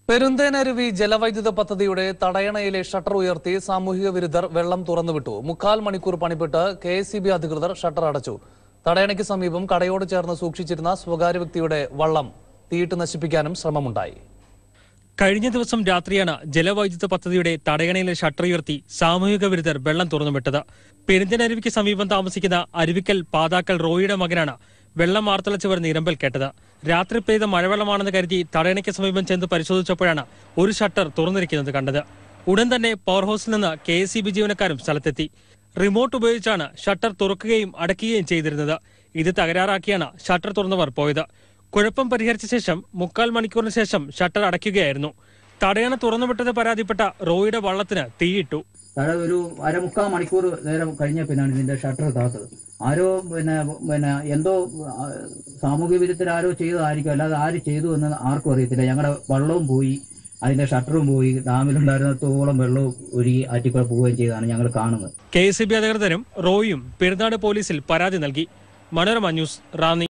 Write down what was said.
പെരുന്തേനരുവി ജലവൈദ്യുത പദ്ധതിയുടെ തടയണയിലെ ഷട്ടർ ഉയർത്തി സാമൂഹിക വിരുദ്ധർ വെള്ളം തുറന്നുവിട്ടു മുക്കാൽ മണിക്കൂർ പണിപ്പെട്ട് കെ എസ് അധികൃതർ ഷട്ടർ അടച്ചു തടയണയ്ക്ക് സമീപം കടയോട് ചേർന്ന് സൂക്ഷിച്ചിരുന്ന സ്വകാര്യ വ്യക്തിയുടെ വള്ളം തീയിട്ട് നശിപ്പിക്കാനും ശ്രമമുണ്ടായി കഴിഞ്ഞ ദിവസം രാത്രിയാണ് ജലവൈദ്യുത പദ്ധതിയുടെ തടയണയിലെ ഷട്ടർ ഉയർത്തി സാമൂഹിക വിരുദ്ധർ വെള്ളം തുറന്നുവിട്ടത് പെരിന്തനരുവിക്ക് സമീപം താമസിക്കുന്ന അരുവിക്കൽ പാതാക്കൽ റോയിയുടെ മകനാണ് വെള്ളം ആർത്തലച്ച് വരുന്ന ഇരമ്പൽ കേട്ടത് രാത്രി പെയ്ത മഴവെള്ളമാണെന്ന് കരുതി തടയണയ്ക്ക് സമീപം ചെന്ന് പരിശോധിച്ചപ്പോഴാണ് ഒരു ഷട്ടർ തുറന്നിരിക്കുന്നത് കണ്ടത് ഉടൻ തന്നെ പവർ ഹൗസിൽ നിന്ന് കെ എസ് ജീവനക്കാരും സ്ഥലത്തെത്തി റിമോട്ട് ഉപയോഗിച്ചാണ് ഷട്ടർ തുറക്കുകയും അടയ്ക്കുകയും ചെയ്തിരുന്നത് ഇത് തകരാറാക്കിയാണ് ഷട്ടർ തുറന്നവർ പോയത് കുഴപ്പം പരിഹരിച്ച ശേഷം മുക്കാൽ മണിക്കൂറിന് ശേഷം ഷട്ടർ അടയ്ക്കുകയായിരുന്നു തടയണ തുറന്നുവിട്ടത് പരാതിപ്പെട്ട റോയിയുടെ വള്ളത്തിന് തീയിട്ടു താഴെ ഒരു അരമുക്കാൽ മണിക്കൂർ നേരം കഴിഞ്ഞ പിന്നാണ് ഇതിന്റെ ഷട്ടർ താത്തത് ആരോ പിന്നെ പിന്നെ എന്തോ ആ, സാമൂഹ്യ വിരുദ്ധർ ആരോ ചെയ്തതായിരിക്കും അല്ലാതെ ആര് ചെയ്തു എന്ന് ആർക്കും അറിയത്തില്ല ഞങ്ങളുടെ വള്ളവും പോയി അതിന്റെ ഷട്ടറും പോയി ഡാമിലുണ്ടായിരുന്നത്തോളം വെള്ളവും ഒഴുകി ആറ്റിക്കൂടെ പോവുകയും ചെയ്താണ് ഞങ്ങൾ കാണുന്നത് കെ എസ് അധികൃതരും റോയിയും പെരുന്നാട് പോലീസിൽ പരാതി നൽകി മനോരമ ന്യൂസ് റാന്നി